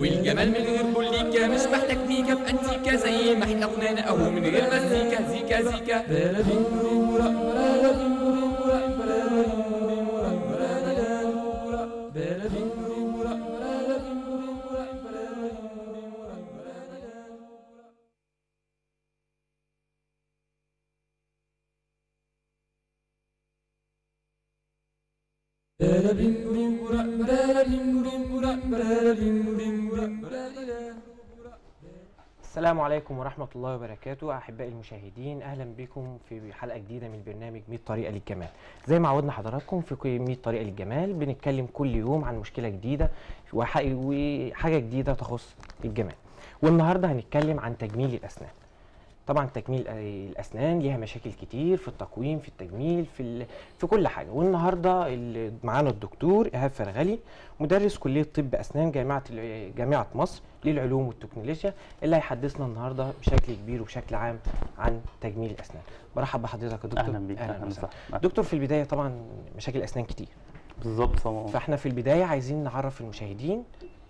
والجمال من غير بوليكا مش محتاج تكنيكا في انتيكا زي ما احنا غنانا اهو من غير مزيكا زيكا زيكا السلام عليكم ورحمة الله وبركاته أحبائي المشاهدين أهلا بكم في حلقة جديدة من برنامج 100 طريقة للجمال زي ما عودنا حضراتكم في 100 طريقة للجمال بنتكلم كل يوم عن مشكلة جديدة وح- وحاجة جديدة تخص الجمال والنهاردة هنتكلم عن تجميل الأسنان طبعا تجميل الاسنان ليها مشاكل كتير في التقويم في التجميل في ال... في كل حاجه والنهارده اللي معانا الدكتور ايهاب فرغلي مدرس كليه طب اسنان جامعه ال- جامعه مصر للعلوم والتكنولوجيا اللي هيحدثنا النهارده بشكل كبير وبشكل عام عن تجميل الاسنان برحب بحضرتك يا دكتور اهلا بيك اهلا وسهلا وسهلا دكتور في البدايه طبعا مشاكل الاسنان كتير بالظبط طبعا فاحنا في البدايه عايزين نعرف المشاهدين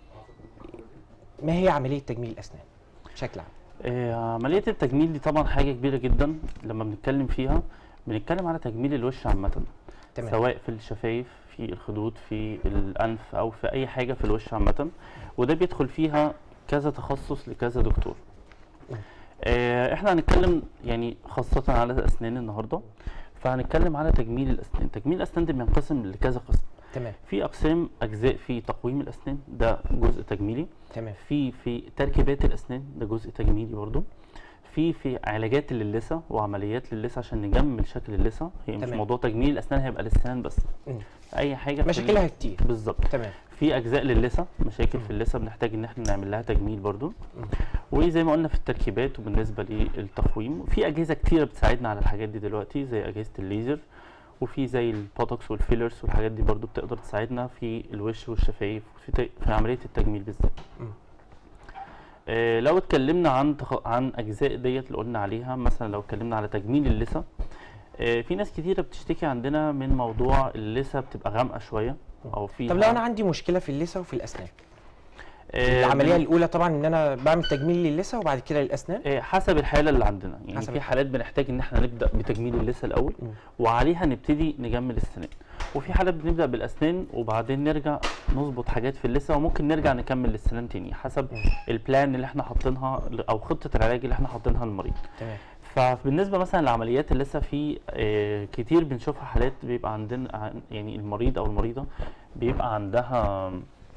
ما هي عمليه تجميل الاسنان بشكل عام آه، عمليه التجميل دي طبعا حاجه كبيره جدا لما بنتكلم فيها بنتكلم على تجميل الوش عامه تمام سواء في الشفايف في الخدود في الانف او في اي حاجه في الوش عامه وده بيدخل فيها كذا تخصص لكذا دكتور آه، احنا هنتكلم يعني خاصه على الاسنان النهارده فهنتكلم على تجميل الاسنان تجميل الاسنان ده بينقسم لكذا قسم تمام في اقسام اجزاء في تقويم الاسنان ده جزء تجميلي تمام في في تركيبات الاسنان ده جزء تجميلي برضو في في علاجات للثه وعمليات للثه عشان نجمل شكل اللثه هي مش تمام. موضوع تجميل الاسنان هيبقى للسنان بس مم. اي حاجه في مشاكلها ال- كتير بالظبط تمام في اجزاء للثه مشاكل مم. في اللثه بنحتاج ان احنا نعمل لها تجميل برضو مم. وزي ما قلنا في التركيبات وبالنسبه للتقويم في اجهزه كتيره بتساعدنا على الحاجات دي دلوقتي زي اجهزه الليزر وفي زي البوتوكس والفيلرز والحاجات دي برضو بتقدر تساعدنا في الوش والشفايف وفي ت- في عمليه التجميل بالذات مم. آه، لو اتكلمنا عن تخ... عن اجزاء ديت اللي قلنا عليها مثلا لو اتكلمنا على تجميل اللثه آه، في ناس كتيره بتشتكي عندنا من موضوع اللثه بتبقى غامقه شويه او في طب لو انا عندي مشكله في اللثه وفي الاسنان آه، العمليه بن- الاولى طبعا ان انا بعمل تجميل للثه وبعد كده للاسنان آه، حسب الحاله اللي عندنا يعني حسب في الحالة. حالات بنحتاج ان احنا نبدا بتجميل اللثه الاول مم. وعليها نبتدي نجمل السنان وفي حالات بنبدا بالاسنان وبعدين نرجع نظبط حاجات في اللثه وممكن نرجع نكمل السنان تاني حسب مم. البلان اللي احنا حاطينها او خطه العلاج اللي احنا حاطينها للمريض تمام فبالنسبه مثلا لعمليات اللثه في آه، كتير بنشوفها حالات بيبقى عندنا عن- يعني المريض او المريضه بيبقى عندها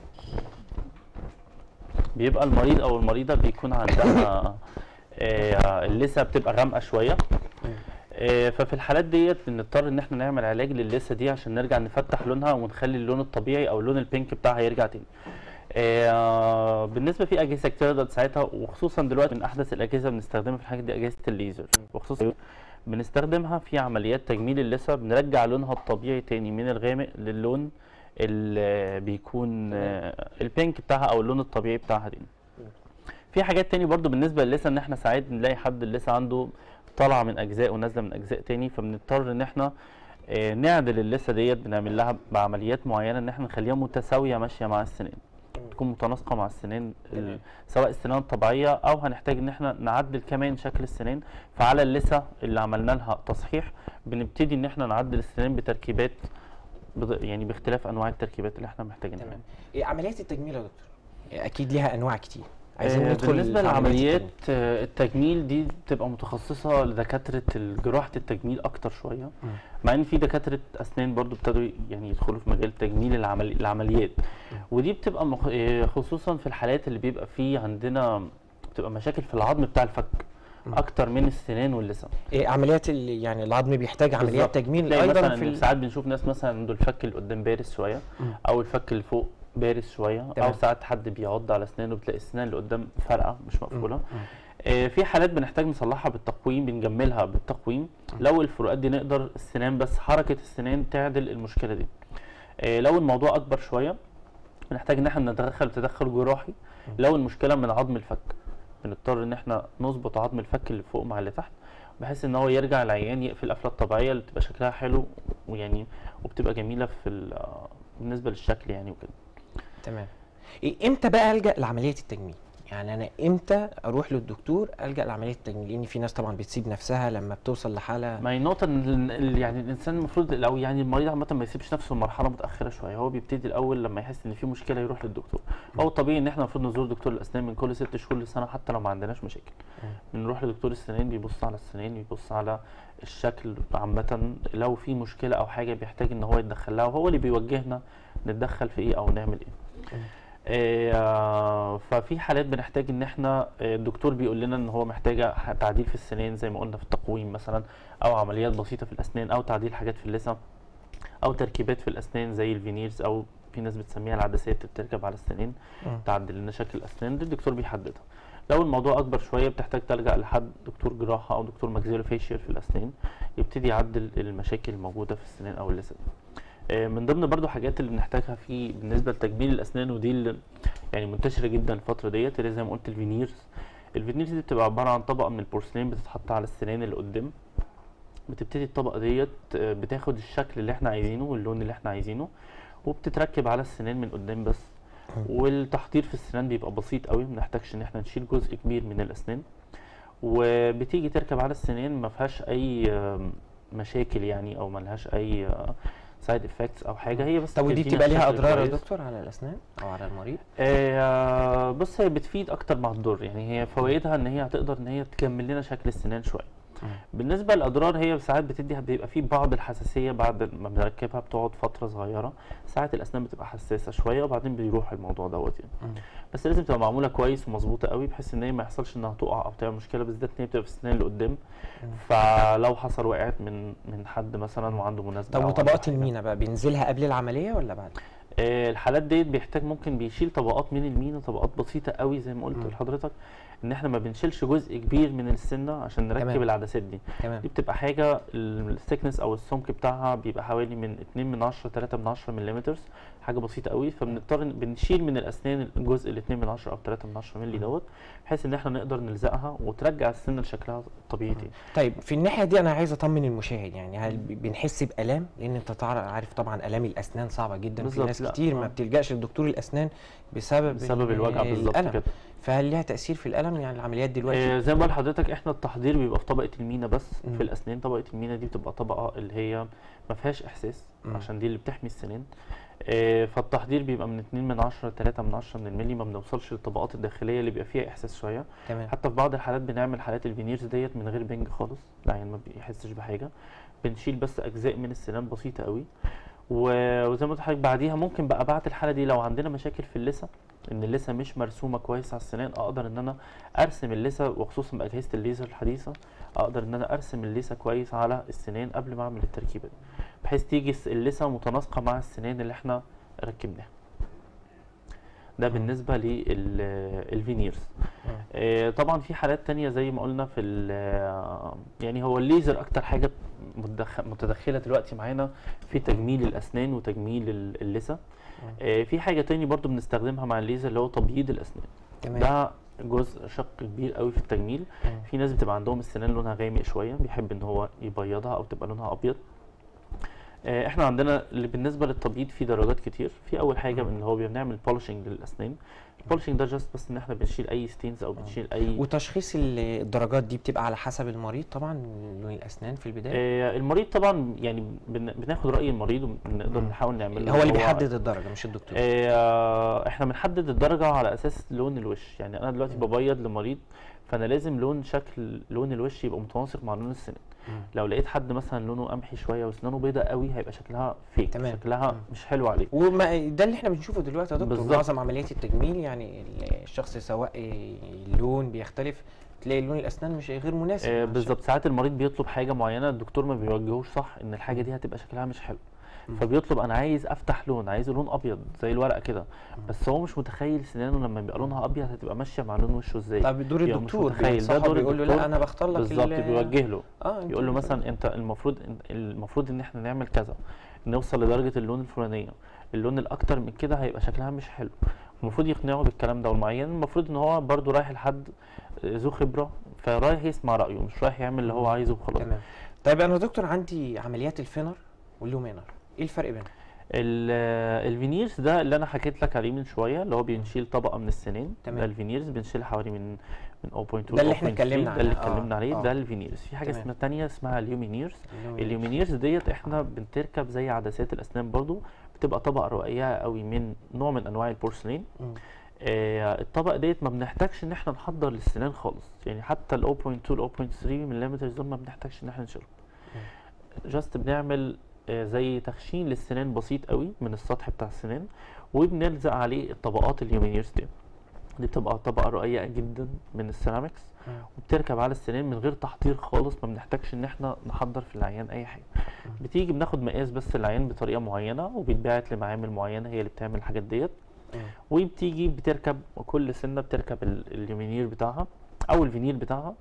بيبقى المريض او المريضه بيكون عندها آه، اللثه بتبقى غامقه شويه آه، ففي الحالات ديت بنضطر ان احنا نعمل علاج للثه دي عشان نرجع نفتح لونها ونخلي اللون الطبيعي او اللون البينك بتاعها يرجع تاني آه، بالنسبه في اجهزه كتير تقدر تساعدها وخصوصا دلوقتي من احدث الاجهزه بنستخدمها في الحاجات دي اجهزه الليزر وخصوصا بنستخدمها في عمليات تجميل اللثه بنرجع لونها الطبيعي تاني من الغامق للون اللي بيكون آه، البينك بتاعها او اللون الطبيعي بتاعها تاني في حاجات تاني برضو بالنسبه للثه ان احنا ساعات نلاقي حد اللثه عنده طالعه من اجزاء ونازله من اجزاء تاني فبنضطر ان احنا آه، نعدل اللثه ديت بنعمل لها بعمليات معينه ان احنا نخليها متساويه ماشيه مع السنان تكون متناسقه مع السنان ال- تمام. سواء السنان الطبيعيه او هنحتاج ان احنا نعدل كمان شكل السنان فعلى اللثه اللي عملنا لها تصحيح بنبتدي ان احنا نعدل السنان بتركيبات بض- يعني باختلاف انواع التركيبات اللي احنا محتاجينها تمام إيه عمليات التجميل يا دكتور اكيد ليها انواع كتير آه، ندخل بالنسبه في عمليات لعمليات التجميل. آه، التجميل دي بتبقى متخصصه لدكاتره جراحه التجميل اكتر شويه مم. مع ان في دكاتره اسنان برضو ابتدوا يعني يدخلوا في مجال تجميل العمل... العمليات ودي بتبقى مخ... آه، خصوصا في الحالات اللي بيبقى فيه عندنا بتبقى مشاكل في العظم بتاع الفك مم. اكتر من السنان واللسان إيه عمليات اللي يعني العظم بيحتاج عمليات بالظبط. تجميل تلاقي ايضا مثلا في ال... ساعات بنشوف ناس مثلا عنده الفك اللي قدام بارز شويه مم. او الفك اللي فوق بارز شويه تمام. او ساعات حد بيعض على اسنانه بتلاقي السنان اللي قدام فارقه مش مقفوله مم. آه، في حالات بنحتاج نصلحها بالتقويم بنجملها بالتقويم لو الفروقات دي نقدر السنان بس حركه السنان تعدل المشكله دي آه، لو الموضوع اكبر شويه بنحتاج ان احنا نتدخل تدخل جراحي لو المشكله من عظم الفك بنضطر ان احنا نظبط عظم الفك اللي فوق مع اللي تحت بحيث ان هو يرجع العيان يقفل القفله الطبيعيه اللي بتبقى شكلها حلو ويعني وبتبقى جميله في ال- آه، بالنسبه للشكل يعني وكده تمام إيه امتى بقى الجا لعمليه التجميل يعني انا امتى اروح للدكتور الجا لعمليه التجميل لان في ناس طبعا بتسيب نفسها لما بتوصل لحاله ما هي النقطة ان ال- ال- يعني الانسان المفروض او يعني المريض عامة ما يسيبش نفسه لمرحلة متأخرة شوية، هو بيبتدي الأول لما يحس إن في مشكلة يروح للدكتور، هو الطبيعي إن احنا المفروض نزور دكتور الأسنان من كل ست شهور لسنة حتى لو ما عندناش مشاكل. بنروح لدكتور السنان بيبص على السنان بيبص على الشكل عامة لو في مشكلة أو حاجة بيحتاج إن هو يتدخل لها وهو اللي بيوجهنا نتدخل في إيه أو نعمل إيه. آه، ففي حالات بنحتاج ان احنا آه، الدكتور بيقول لنا ان هو محتاجه ح- تعديل في السنان زي ما قلنا في التقويم مثلا او عمليات بسيطه في الاسنان او تعديل حاجات في اللثه او تركيبات في الاسنان زي الفينيرز او في ناس بتسميها العدسات اللي بتركب على السنان مم. تعدل لنا شكل الاسنان دي الدكتور بيحددها لو الموضوع اكبر شويه بتحتاج تلجا لحد دكتور جراحه او دكتور ماكسيلوفيشيال في الاسنان يبتدي يعدل المشاكل الموجوده في السنان او اللثه آه، من ضمن برضو حاجات اللي بنحتاجها في بالنسبه لتجميل الاسنان ودي اللي يعني منتشره جدا الفتره ديت اللي زي ما قلت الفينيرز الفينيرز دي بتبقى عباره عن طبقه من البورسلين بتتحط على السنان اللي قدام بتبتدي الطبقه ديت آه، بتاخد الشكل اللي احنا عايزينه واللون اللي احنا عايزينه وبتتركب على السنان من قدام بس والتحضير في السنان بيبقى بسيط قوي ما بنحتاجش ان احنا نشيل جزء كبير من الاسنان وبتيجي تركب على السنان ما فيهاش اي آم، مشاكل يعني او ما لهاش اي سايد افكتس او حاجه هي بس طب ودي بتدينا بتبقى ليها الشكل اضرار يا كويس. دكتور على الاسنان او على المريض آه، بص هي بتفيد اكتر ما تضر يعني هي فوائدها ان هي هتقدر ان هي تكمل لنا شكل السنان شويه بالنسبه للاضرار هي ساعات بتدي بيبقى في بعض الحساسيه بعد ما بنركبها بتقعد فتره صغيره ساعات الاسنان بتبقى حساسه شويه وبعدين بيروح الموضوع دوت يعني مم. بس لازم تبقى معموله كويس ومظبوطه قوي بحيث ان هي ما يحصلش انها تقع او تعمل مشكله بالذات ان هي بتبقى في السنان اللي قدام فلو حصل وقعت من من حد مثلا وعنده مناسبه طب أو عنده وطبقات حاجة. المينا بقى بينزلها قبل العمليه ولا بعد آه، الحالات ديت بيحتاج ممكن بيشيل طبقات من المينا طبقات بسيطه قوي زي ما قلت مم. لحضرتك ان احنا ما بنشيلش جزء كبير من السنه عشان نركب تمام. العدسات دي تمام دي بتبقى حاجه الثيكنس او السمك بتاعها بيبقى حوالي من 2 من 10 3 من 10 ملم حاجه بسيطه قوي فبنضطر إن- بنشيل من الاسنان الجزء ال 2 من 10 او 3 من 10 مللي دوت بحيث ان احنا نقدر نلزقها وترجع السنه لشكلها الطبيعي تاني طيب في الناحيه دي انا عايز اطمن المشاهد يعني هل ب- بنحس بالام لان انت تعرف عارف طبعا الام الاسنان صعبه جدا في بالظبط، ناس لا، كتير ما آه. بتلجاش لدكتور الاسنان بسبب بسبب ال- الوجع بالظبط الالم كده فهل ليها تاثير في الالم يعني العمليات دلوقتي آه، زي ما بقول لحضرتك احنا التحضير بيبقى في طبقه المينا بس مم. في الاسنان طبقه المينا دي بتبقى طبقه اللي هي ما فيهاش احساس مم. عشان دي اللي بتحمي السنان آه، فالتحضير بيبقى من 2 من 10 3 من 10 من الملي ما بنوصلش للطبقات الداخليه اللي بيبقى فيها احساس شويه تمام حتى في بعض الحالات بنعمل حالات الفينيرز ديت من غير بنج خالص العيان ما بيحسش بحاجه بنشيل بس اجزاء من السنان بسيطه قوي و- وزي ما قلت لحضرتك بعديها ممكن بقى بعد الحاله دي لو عندنا مشاكل في اللثه ان اللثه مش مرسومه كويس على السنان اقدر ان انا ارسم اللثه وخصوصا باجهزه الليزر الحديثه اقدر ان انا ارسم اللثه كويس على السنان قبل ما اعمل التركيبه دي بحيث تيجي الس- اللثه متناسقه مع السنان اللي احنا ركبناها ده بالنسبه للفينيرز آه، طبعا في حالات تانية زي ما قلنا في ال- يعني هو الليزر اكتر حاجة متدخ- متدخلة دلوقتي معانا في تجميل الاسنان وتجميل ال- اللثة آه، في حاجة تاني برضو بنستخدمها مع الليزر اللي هو تبييض الاسنان تمام ده جزء شق كبير قوي في التجميل مم. في ناس بتبقى عندهم السنان لونها غامق شوية بيحب ان هو يبيضها او تبقى لونها ابيض آه، احنا عندنا اللي بالنسبه للتبييض في درجات كتير في اول حاجه ان هو بنعمل بولشنج للاسنان البولشنج ده جاست بس ان احنا بنشيل اي ستينز او بنشيل اي وتشخيص ال- الدرجات دي بتبقى على حسب المريض طبعا لون الاسنان في البدايه آه، المريض طبعا يعني بن- بناخد راي المريض وبنقدر مم. نحاول نعمل له هو اللي بيحدد الدرجه مش الدكتور آه، احنا بنحدد الدرجه على اساس لون الوش يعني انا دلوقتي ببيض لمريض فانا لازم لون شكل لون الوش يبقى متناسق مع لون السنان مم. لو لقيت حد مثلا لونه قمحي شويه واسنانه بيضة قوي هيبقى شكلها فيك تمام. شكلها مم. مش حلو عليه وما ده اللي احنا بنشوفه دلوقتي يا دكتور بالظبط. معظم عمليات التجميل يعني ال- الشخص سواء اللون بيختلف تلاقي لون الاسنان مش غير مناسب آه عشان- بالظبط ساعات المريض بيطلب حاجه معينه الدكتور ما بيوجهوش صح ان الحاجه دي هتبقى شكلها مش حلو مم. فبيطلب انا عايز افتح لون عايزه لون ابيض زي الورقه كده بس هو مش متخيل سنانه لما يبقى لونها ابيض هتبقى ماشيه مع لون وشه ازاي طب دور يبقى مش الدكتور متخيل. ده بينصحه دور بيقول له الدكتور. لا انا بختار لك بالظبط ال- بيوجه له اه أنت يقول له بت- مثلا انت المفروض المفروض ان احنا نعمل كذا نوصل لدرجه اللون الفلانيه اللون الاكتر من كده هيبقى شكلها مش حلو المفروض يقنعه بالكلام ده والمعين المفروض ان هو برضو رايح لحد ذو خبره فرايح يسمع رايه مش رايح يعمل اللي هو عايزه وخلاص تمام طيب انا يا دكتور عندي عمليات الفينر واللومينر ايه الفرق بينهم ال- الفينيرز ده اللي انا حكيت لك عليه من شويه اللي هو بنشيل طبقه من السنان تمام. ده الفينيرز بنشيل حوالي من من 0.2 ده اللي احنا 0.3 اتكلمنا ده اللي عنها. آه، اتكلمنا عليه آه. ده الفينيرز في حاجه تمام. اسمها تانية اسمها اليومينيرز اليومينيرز. اليومينيرز ديت احنا بنتركب زي عدسات الاسنان برضو بتبقى طبقه رقيقه قوي من نوع من انواع البورسلين مم. آه الطبقه ديت ما بنحتاجش ان احنا نحضر للسنان خالص يعني حتى ال 0.2 ال 0.3 ملم دول ما بنحتاجش ان احنا نشيلهم جاست بنعمل آه زي تخشين للسنان بسيط قوي من السطح بتاع السنان وبنلزق عليه الطبقات اليومينيرز دي دي بتبقى طبقه رقيقه جدا من السيراميكس مم. وبتركب على السنان من غير تحضير خالص ما بنحتاجش ان احنا نحضر في العيان اي حاجه بتيجي بناخد مقاس بس العيان بطريقه معينه وبيتبعت لمعامل معينه هي اللي بتعمل الحاجات ديت مم. وبتيجي بتركب كل سنه بتركب ال- اليومينير بتاعها او الفينير بتاعها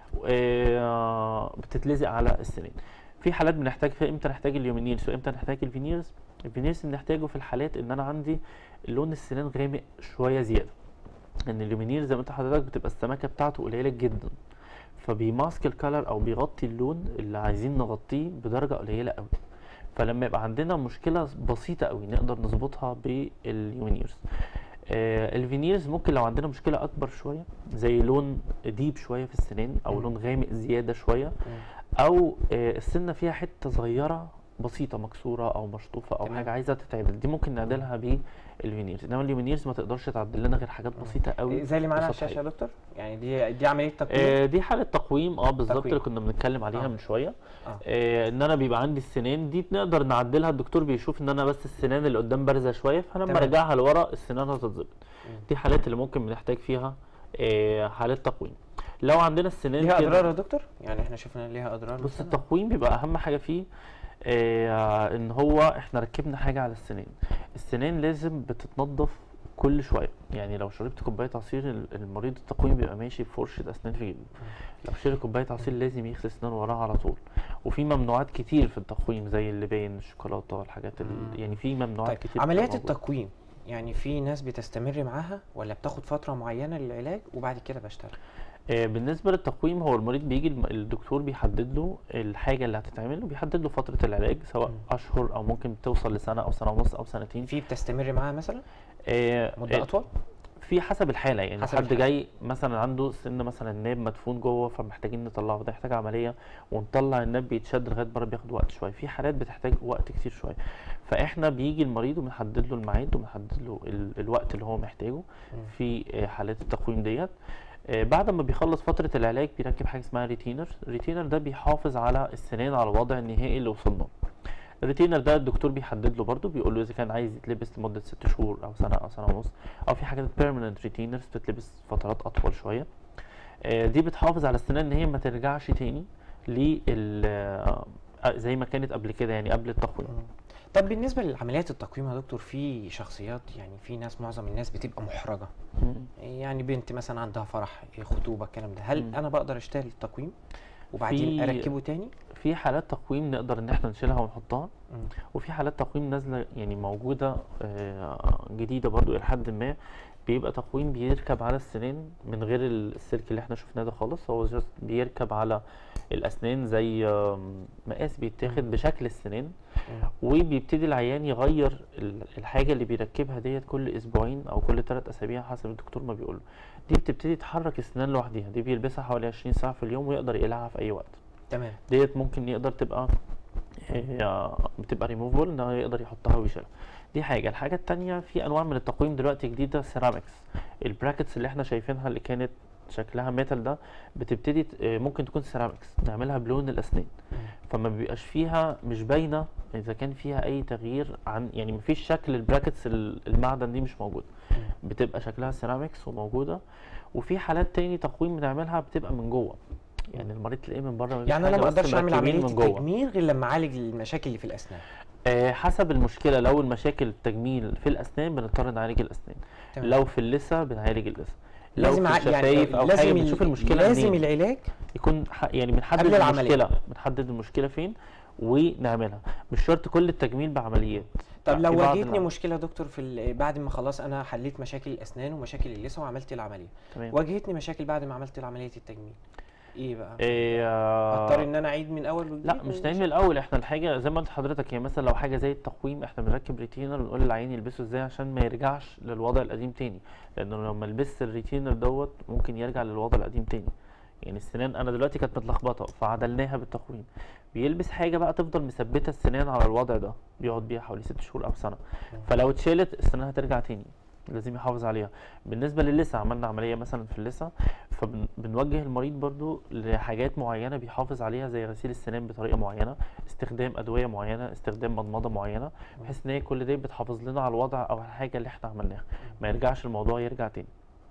آه، بتتلزق على السنان في حالات بنحتاج فيها امتى نحتاج اليومينيرز وامتى نحتاج الفينيرز الفينيرز بنحتاجه في الحالات ان انا عندي لون السنان غامق شويه زياده ان اليومينير زي ما انت حضرتك بتبقى السماكه بتاعته قليله جدا فبيماسك الكالر او بيغطي اللون اللي عايزين نغطيه بدرجه قليله قوي فلما يبقى عندنا مشكله بسيطه قوي نقدر نظبطها باليومينيرز آه الفينيرز ممكن لو عندنا مشكله اكبر شويه زي لون ديب شويه في السنان او مم. لون غامق زياده شويه مم. او آه السنه فيها حته صغيره بسيطه مكسوره او مشطوفه او تمام. حاجه عايزه تتعدل دي ممكن نعدلها بالفينيرز انما اليومينيرز ما تقدرش تعدل لنا غير حاجات بسيطه قوي زي اللي معانا على وسطحية. الشاشه يا دكتور يعني دي دي عمليه تقويم آه دي حاله تقويم اه بالظبط تقويم. اللي كنا بنتكلم عليها آه. من شويه آه. آه ان انا بيبقى عندي السنان دي نقدر نعدلها الدكتور بيشوف ان انا بس السنان اللي قدام بارزه شويه فلما تمام. ارجعها لورا السنان هتتظبط مم. دي حالات اللي ممكن بنحتاج فيها آه حالات تقويم لو عندنا السنان ليها كده- اضرار يا دكتور يعني احنا شفنا ليها اضرار بص مثلاً؟ التقويم بيبقى اهم حاجه فيه آه ان هو احنا ركبنا حاجه على السنان السنان لازم بتتنضف كل شويه يعني لو شربت كوبايه عصير ال- المريض التقويم بيبقى ماشي بفرشه اسنان في جيبه لو شرب كوبايه عصير لازم يغسل اسنانه وراها على طول وفي ممنوعات كتير في التقويم زي اللبان الشوكولاته الحاجات مم. ال... يعني في ممنوعات طيب كتير عمليات بتبقى موجودة. التقويم يعني في ناس بتستمر معاها ولا بتاخد فتره معينه للعلاج وبعد كده بشتغل آه، بالنسبه للتقويم هو المريض بيجي الم- الدكتور بيحدد له الحاجه اللي هتتعمل وبيحدد له فتره العلاج سواء مم. اشهر او ممكن توصل لسنه او سنه ونص او سنتين في بتستمر معاها مثلا آه، مده آه، اطول في حسب الحاله يعني حسب حد الحالة. جاي مثلا عنده سن مثلا الناب مدفون جوه فمحتاجين نطلعه ده يحتاج عمليه ونطلع الناب بيتشد لغايه بره بياخد وقت شويه في حالات بتحتاج وقت كتير شويه فاحنا بيجي المريض وبنحدد له الميعاد وبنحدد له ال- الوقت اللي هو محتاجه في آه، حالات التقويم ديت آه، بعد ما بيخلص فتره العلاج بيركب حاجه اسمها ريتينر الريتينر ده بيحافظ على السنان على الوضع النهائي اللي وصلنا له. الريتينر ده الدكتور بيحدد له برضه بيقول له اذا كان عايز يتلبس لمده ست شهور او سنه او سنه ونص او في حاجات بيرمننت ريتينرز بتتلبس فترات اطول شويه آه، دي بتحافظ على السنان ان هي ما ترجعش تاني لل آه، زي ما كانت قبل كده يعني قبل التقويم طب بالنسبه لعمليات التقويم يا دكتور في شخصيات يعني في ناس معظم الناس بتبقى محرجه مم. يعني بنت مثلا عندها فرح خطوبه الكلام ده هل مم. انا بقدر اشتري التقويم وبعدين في- اركبه تاني في حالات تقويم نقدر ان احنا نشيلها ونحطها مم. وفي حالات تقويم نازله يعني موجوده آه، جديده برضو الى حد ما بيبقى تقويم بيركب على السنان من غير السلك اللي احنا شفناه ده خالص هو جاست بيركب على الاسنان زي آم، مقاس بيتاخد بشكل السنان مم. وبيبتدي العيان يغير ال- الحاجه اللي بيركبها ديت كل اسبوعين او كل ثلاث اسابيع حسب الدكتور ما بيقول دي بتبتدي تحرك السنان لوحدها دي بيلبسها حوالي 20 ساعه في اليوم ويقدر يقلعها في اي وقت تمام ديت ممكن يقدر تبقى هي بتبقى ريموفبل ان هو يقدر يحطها ويشيلها دي حاجه الحاجه التانية في انواع من التقويم دلوقتي جديده سيراميكس البراكتس اللي احنا شايفينها اللي كانت شكلها ميتال ده بتبتدي ت- آه، ممكن تكون سيراميكس نعملها بلون الاسنان مم. فما بيبقاش فيها مش باينه اذا كان فيها اي تغيير عن يعني مفيش شكل البراكتس ال- المعدن دي مش موجوده مم. بتبقى شكلها سيراميكس وموجوده وفي حالات تاني تقويم بنعملها بتبقى من جوه يعني المريض تلاقيه من بره مفيش يعني انا حاجة ما بس اقدرش اعمل مركبين عمليه من جوه. التجميل غير لما اعالج المشاكل اللي في الاسنان آه حسب المشكله لو المشاكل التجميل في الاسنان بنضطر نعالج الاسنان تمام. لو في اللثه بنعالج اللثه لو لازم في ع- الشفايف او لازم حاجه ال- بنشوف المشكله لازم منين العلاج يكون ح- يعني بنحدد قبل العملية. المشكله بنحدد المشكله فين ونعملها مش شرط كل التجميل بعمليات طب لا، لو في بعض واجهتني العم- مشكله يا دكتور في ال- بعد ما خلاص انا حليت مشاكل الاسنان ومشاكل اللثه وعملت العمليه تمام واجهتني مشاكل بعد ما عملت عمليه التجميل ايه بقى إيه آه، اضطر ان انا اعيد من اول وجديد لا مش نايم من الاول احنا الحاجه زي ما قلت لحضرتك يعني مثلا لو حاجه زي التقويم احنا بنركب ريتينر ونقول للعيان يلبسه ازاي عشان ما يرجعش للوضع القديم تاني لانه لو ما لبست الريتينر دوت ممكن يرجع للوضع القديم تاني يعني السنان انا دلوقتي كانت متلخبطه فعدلناها بالتقويم بيلبس حاجه بقى تفضل مثبته السنان على الوضع ده بيقعد بيها حوالي ست شهور او سنه فلو اتشالت السنان هترجع تاني لازم يحافظ عليها بالنسبه للثه عملنا عمليه مثلا في اللثه فبنوجه المريض برضو لحاجات معينه بيحافظ عليها زي غسيل السنان بطريقه معينه استخدام ادويه معينه استخدام مضمضه معينه بحيث ان هي كل ده بتحافظ لنا على الوضع او على الحاجه اللي احنا عملناها ما يرجعش الموضوع يرجع تاني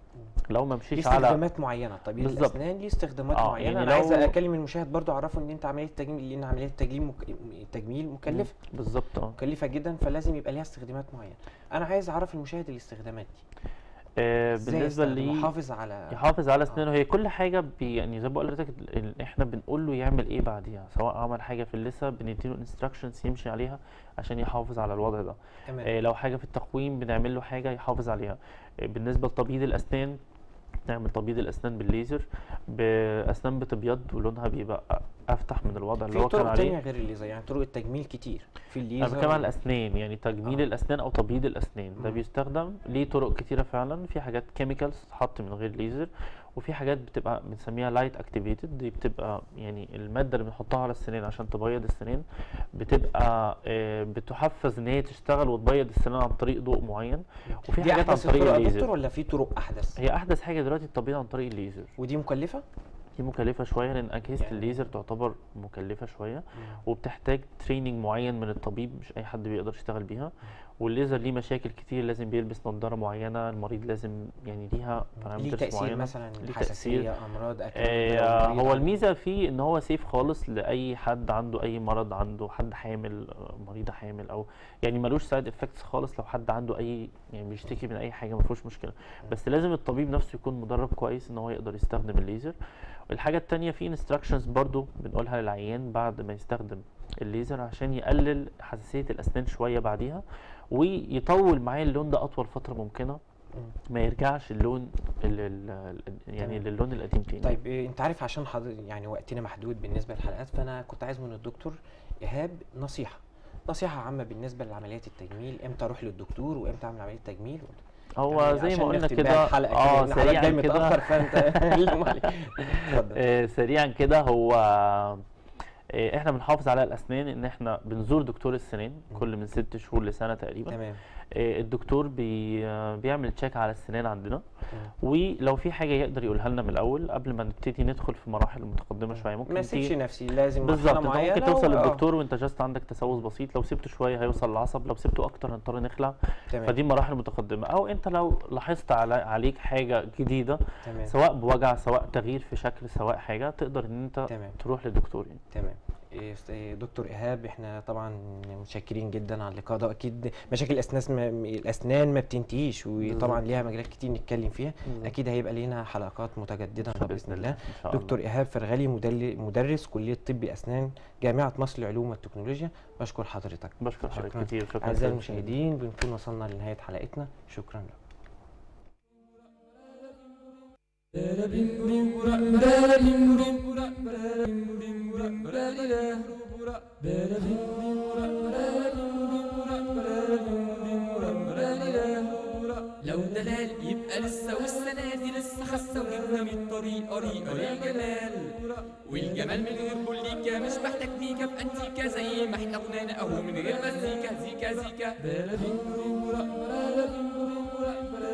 لو ما ليه مشيش على استخدامات معينه طبيب بالظبط. الاسنان ليه استخدامات آه، معينه يعني انا عايز لو- اكلم المشاهد برضو اعرفه ان انت عمليه تجميل لان عمليه التجميل مك... التجميل مكلفه بالظبط اه مكلفه جدا فلازم يبقى ليها استخدامات معينه انا عايز اعرف المشاهد الاستخدامات دي آه، إزاي بالنسبه يستخدم؟ لي يحافظ على يحافظ على اسنانه هي كل حاجه بي يعني زي ما بقول لحضرتك ال- ال- احنا بنقول له يعمل ايه بعديها سواء عمل حاجه في اللثه بنديله انستراكشنز يمشي عليها عشان يحافظ على الوضع ده تمام آه، لو حاجه في التقويم بنعمل له حاجه يحافظ عليها آه، بالنسبه لتبييض الاسنان نعمل تبييض الاسنان بالليزر باسنان بتبيض ولونها بيبقى افتح من الوضع اللي في هو كان طرق عليه تانية غير الليزر يعني طرق التجميل كتير في انا الليزر بتكلم على الاسنان يعني تجميل آه. الاسنان او تبييض الاسنان ده مم. بيستخدم ليه طرق كتيره فعلا في حاجات كيميكالز تتحط من غير ليزر وفي حاجات بتبقى بنسميها لايت اكتيفيتد دي بتبقى يعني الماده اللي بنحطها على السنان عشان تبيض السنان بتبقى آه، بتحفز ان هي تشتغل وتبيض السنان عن طريق ضوء معين وفي دي حاجات عن احدث طريق الطرق يا دكتور الليزر ولا في طرق احدث هي احدث حاجه دلوقتي التبييض عن طريق الليزر ودي مكلفه دي مكلفه شويه لان اجهزه يعني- الليزر تعتبر مكلفه شويه وبتحتاج تريننج معين من الطبيب مش اي حد بيقدر يشتغل بيها والليزر ليه مشاكل كتير لازم بيلبس نظاره معينه المريض لازم يعني ليها ليه parameters تاثير معينه مثلا ليه حساسيه تأثير. امراض اكل آه هو الميزه فيه ان هو سيف خالص لاي حد عنده اي مرض عنده حد حامل آه، مريضه حامل او يعني ملوش سايد افكتس خالص لو حد عنده اي يعني بيشتكي من اي حاجه ما فيهوش مشكله بس لازم الطبيب نفسه يكون مدرب كويس ان هو يقدر يستخدم الليزر الحاجه التانية في انستراكشنز برضو بنقولها للعيان بعد ما يستخدم الليزر عشان يقلل حساسيه الاسنان شويه بعديها ويطول معاه اللون ده اطول فتره ممكنه ما يرجعش اللون ال ال يعني تمام. للون القديم تاني طيب إيه، انت عارف عشان حضر يعني وقتنا محدود بالنسبه للحلقات فانا كنت عايز من الدكتور ايهاب نصيحه نصيحه عامه بالنسبه لعمليات التجميل امتى اروح للدكتور وامتى اعمل عمليه تجميل هو يعني زي عشان ما قلنا نختم بيها كده الحلقه اه كده لأن الحلقة سريعا جاي متاخر كده فانت اللوم عليك. اتفضل آه، سريعا كده هو آه، احنا بنحافظ على الاسنان ان احنا بنزور دكتور السنان كل من ست شهور لسنه تقريبا تمام آه، الدكتور بي آه، بيعمل تشيك على السنان عندنا مم. ولو في حاجه يقدر يقولها لنا من الاول قبل ما نبتدي ندخل في مراحل متقدمه شويه ممكن ما تيجي- اسيبش نفسي لازم بالظبط مرحله انت معينه ممكن توصل و- آه، للدكتور وانت جاست عندك تسوس بسيط لو سبته شويه هيوصل للعصب لو سبته اكتر هنضطر نخلع تمام فدي مراحل متقدمه او انت لو لاحظت على عليك حاجه جديده تمام سواء بوجع سواء تغيير في شكل سواء حاجه تقدر ان انت تمام تروح للدكتور يعني تمام إيه، است- إيه، دكتور ايهاب احنا طبعا متشكرين جدا على اللقاء ده اكيد مشاكل الاسنان ما الاسنان ما بتنتهيش وطبعا ليها مجالات كتير نتكلم فيها بالظبط. اكيد هيبقى لينا حلقات متجدده باذن الله ان شاء الله دكتور ايهاب فرغلي مدل- مدرس كليه طب اسنان جامعه مصر للعلوم والتكنولوجيا بشكر حضرتك بشكر حضرتك شكراً. كتير شكرا اعزائي جزيلاً. المشاهدين بنكون وصلنا لنهايه حلقتنا شكرا لكم لو دلال يبقى لسه والسنة دي لسه خاسة وجبنا من طريقة ريقة للجمال والجمال من غير بوليكا مش محتاج ميكا بأنتيكا زي ما احنا غنانا اهو من غير مزيكا زيكا زيكا